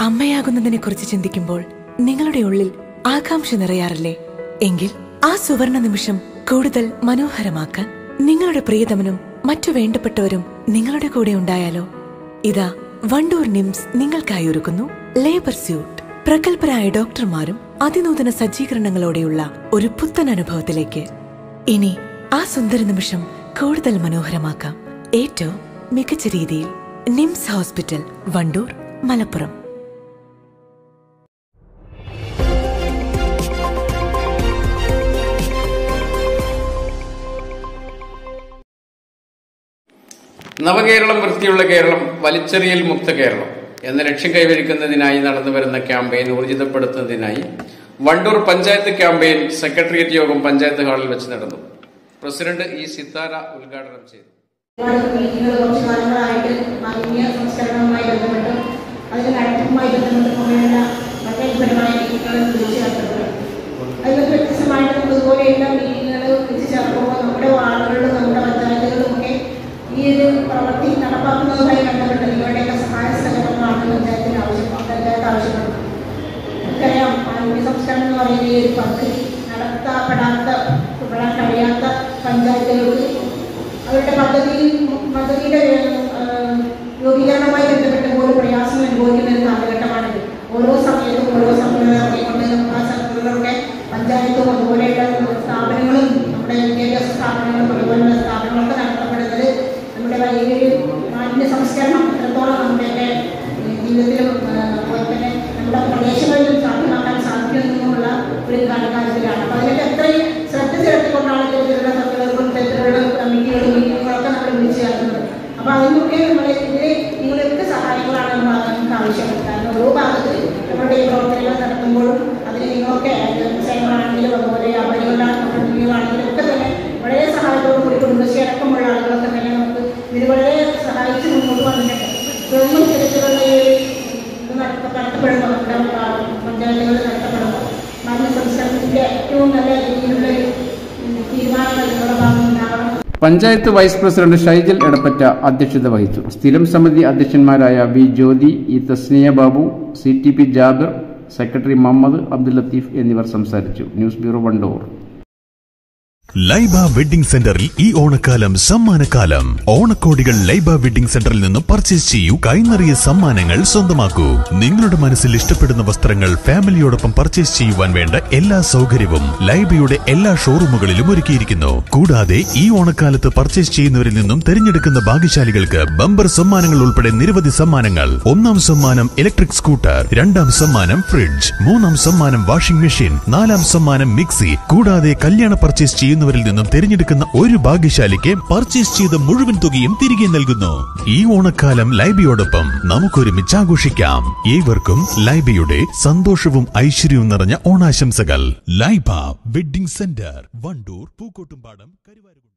അമ്മയാകുന്നതിനെ കുറിച്ച് ചിന്തിക്കുമ്പോൾ നിങ്ങളുടെ ഉള്ളിൽ ആകാംക്ഷ നിറയാറില്ലേ എങ്കിൽ ആ സുവർണ നിമിഷം കൂടുതൽ മനോഹരമാക്കാൻ നിങ്ങളുടെ പ്രിയതമനും മറ്റു വേണ്ടപ്പെട്ടവരും നിങ്ങളുടെ കൂടെ ഉണ്ടായാലോ ഇതാ വണ്ടൂർ നിംസ് നിങ്ങൾക്കായി ഒരുക്കുന്നു ലേബർ സ്യൂട്ട് പ്രഗത്ഭരായ ഡോക്ടർമാരും അതിനൂതന സജ്ജീകരണങ്ങളോടെയുള്ള ഒരു പുത്തൻ അനുഭവത്തിലേക്ക് ഇനി ആ സുന്ദര നിമിഷം കൂടുതൽ മനോഹരമാക്കാം ഏറ്റവും മികച്ച രീതിയിൽ നിംസ് ഹോസ്പിറ്റൽ വണ്ടൂർ മലപ്പുറം നവകേരളം വൃത്തിയുള്ള കേരളം വലിച്ചെറിയൽ മുക്ത കേരളം എന്ന ലക്ഷ്യം കൈവരിക്കുന്നതിനായി നടന്നുവരുന്ന ക്യാമ്പയിൻ ഊർജിതപ്പെടുത്തുന്നതിനായി വണ്ടൂർ പഞ്ചായത്ത് ക്യാമ്പയിൻ സെക്രട്ടേറിയറ്റ് യോഗം പഞ്ചായത്ത് ഹാളിൽ വെച്ച് നടന്നു പ്രസിഡന്റ് ഇ സിത്താര ഉദ്ഘാടനം ചെയ്തു ഒരുപാട് മീറ്റിങ്ങുകൾ കുറച്ച് കാലങ്ങളായിട്ട് മാലിന്യ സംസ്കരണവുമായി ബന്ധപ്പെട്ടും അതിന്റെ നടത്തിപ്പുമായി ബന്ധപ്പെട്ടും വേണ്ട മറ്റേപരമായ മീറ്റിങ്ങുകൾ വിളിച്ചു ചേർത്തിട്ടുണ്ട് അതിൽ വ്യത്യസ്തമായിട്ട് നമുക്ക് ഇതുപോലെയുള്ള മീറ്റിങ്ങുകൾ വിളിച്ചു ചേർക്കുമ്പോൾ നമ്മുടെ വാർഡുകളിലും നമ്മുടെ പഞ്ചായത്തുകളിലും ഒക്കെ ഈ ഒരു പ്രവൃത്തി നടപ്പാക്കുന്നതുമായി ബന്ധപ്പെട്ട് നിങ്ങളുടെയൊക്കെ സഹായ സഹകരണമാണ് പഞ്ചായത്തിന് ആവശ്യം പഞ്ചായത്ത് ആവശ്യപ്പെടുന്നത് നമുക്കറിയാം മാലിന്യ സംസ്കരണം എന്ന് പറയുന്ന ഈ ഒരു പദ്ധതി നടത്തപ്പെടാത്ത പെടാൻ കഴിയാത്ത പഞ്ചായത്തുകൾക്ക് അവരുടെ പദ്ധതി പദ്ധതിയുടെ ഏഹ്, രൂപീകരണവുമായി ബന്ധപ്പെട്ട് പോലും പ്രയാസം അനുഭവിക്കുന്ന ഒരു കാലഘട്ടമാണിത് ഓരോ സമയത്തും ഓരോ സമയങ്ങളും ഇറങ്ങിക്കൊണ്ട് നമുക്ക് ആ സർക്കിളുകളൊക്കെ പഞ്ചായത്തും അതുപോലെയുള്ള സ്ഥാപനങ്ങളും നമ്മുടെ വിദ്യാഭ്യാസ സ്ഥാപനങ്ങളും അതുപോലുള്ള സ്ഥാപനങ്ങളൊക്കെ നടത്തപ്പെടുന്നത് നമ്മുടെ വലിയൊരു മാലിന്യ സംസ്കരണം എത്രത്തോളം നമ്മുടെയൊക്കെ ഏഹ്, ജീവിതത്തിലും ഏഹ്, അതുപോലെ തന്നെ നമ്മുടെ പ്രദേശങ്ങളിലും സാധ്യമാക്കാൻ സാധിക്കുമെന്നുള്ള ഒരു കാലഘട്ടത്തിലാണ് അപ്പോൾ അതിലൊക്കെ എത്രയും ശ്രദ്ധ ചെലുത്തിക്കൊണ്ടാണ് ഇത്തരത്തിലുള്ള സർക്കുലറുകളും ഇത്തരത്തിലുള്ള കമ്മിറ്റികളും മീറ്റിങ്ങുകളൊക്കെ നമ്മൾ വിളിച്ചു ചേർക്കുന്നത് അപ്പോൾ അതിനൊക്കെ നമ്മൾ ഇതിൽ നിങ്ങളൊക്കെ സഹായങ്ങളാണ് നമ്മൾ നമുക്ക് ആവശ്യമുള്ളത് കാരണം ഓരോ ഭാഗത്ത് നമ്മുടെ ഈ പ്രവർത്തനങ്ങൾ നടത്തുമ്പോഴും അതിന് നിങ്ങളൊക്കെ സേവനമാണെങ്കിലും അതുപോലെ വ്യാപാരികളുടെ കമ്പനികളാണെങ്കിലും ഒക്കെ തന്നെ വളരെ സഹായത്തോടു കൂടി കുടുംബശ്രീ അടക്കമുള്ള ആളുകളൊക്കെ തന്നെ നമുക്ക് ഇതിന് വളരെ സഹായിച്ച് മുന്നോട്ട് വന്നിട്ടുണ്ട് ഗവൺമെന്റ് തരത്തിലുള്ള ഈ ഇത് നടത്ത- നടത്തപ്പെടുമ്പോൾ നമ്മുടെ ആ, പഞ്ചായത്തുകളിൽ നടത്തപ്പെടുമ്പോൾ മാലിന്യ സംസ്കരണത്തിന്റെ ഏറ്റവും നല്ല രീതിയിലുള്ള ഒരു, ഉം, തീരുമാനങ്ങൾ നിങ്ങളുടെ ഭാഗത്ത് ഉണ്ടാവണം പഞ്ചായത്ത് വൈസ് പ്രസിഡന്റ് ഷൈജൽ എടപ്പറ്റ അധ്യക്ഷത വഹിച്ചു സ്ഥിരം സമിതി അധ്യക്ഷന്മാരായ V Jyothi E Thasniya Babu C T P Jabir secretary Muhammad Abdul Latheef എന്നിവർ സംസാരിച്ചു news bureau Wandoor Laiba wedding സെന്ററിൽ ഈ ഓണക്കാലം സമ്മാനക്കാലം ഓണക്കോടികൾ ലൈബ വെഡിംഗ് സെന്ററിൽ നിന്ന് പർച്ചേസ് ചെയ്യൂ കൈനിറിയ സമ്മാനങ്ങൾ സ്വന്തമാക്കൂ നിങ്ങളുടെ മനസ്സിൽ ഇഷ്ടപ്പെടുന്ന വസ്ത്രങ്ങൾ ഫാമിലിയോടൊപ്പം പർച്ചേസ് ചെയ്യുവാൻ വേണ്ട എല്ലാ സൗകര്യവും ലൈബയുടെ എല്ലാ ഷോറൂമുകളിലും ഒരുക്കിയിരിക്കുന്നു കൂടാതെ ഈ ഓണക്കാലത്ത് പർച്ചേസ് ചെയ്യുന്നവരിൽ നിന്നും തിരഞ്ഞെടുക്കുന്ന ഭാഗ്യശാലികൾക്ക് ബമ്പർ സമ്മാനങ്ങൾ ഉൾപ്പെടെ നിരവധി സമ്മാനങ്ങൾ ഒന്നാം സമ്മാനം ഇലക്ട്രിക് സ്കൂട്ടർ രണ്ടാം സമ്മാനം ഫ്രിഡ്ജ് മൂന്നാം സമ്മാനം വാഷിംഗ് മെഷീൻ നാലാം സമ്മാനം മിക്സി കൂടാതെ കല്യാണ പർച്ചേസ് ചെയ്യുന്നവരിൽ നിന്നും തിരഞ്ഞെടുക്കുന്ന ഒരു ഭാഗ്യശാലിക്ക് പർച്ചേസ് ചെയ്ത മുഴുവൻ തുകയും തിരികെ നൽകുന്നു ഈ ഓണക്കാലം ലൈബിയോടൊപ്പം നമുക്കൊരുമിച്ച് ആഘോഷിക്കാം ഏവർക്കും ലൈബയുടെ സന്തോഷവും ഐശ്വര്യവും നിറഞ്ഞ ഓണാശംസകൾ ലൈബ വെഡിംഗ് സെന്റർ വണ്ടൂർ പൂക്കോട്ടുംപാടം കരുവാരുകുണ്ട്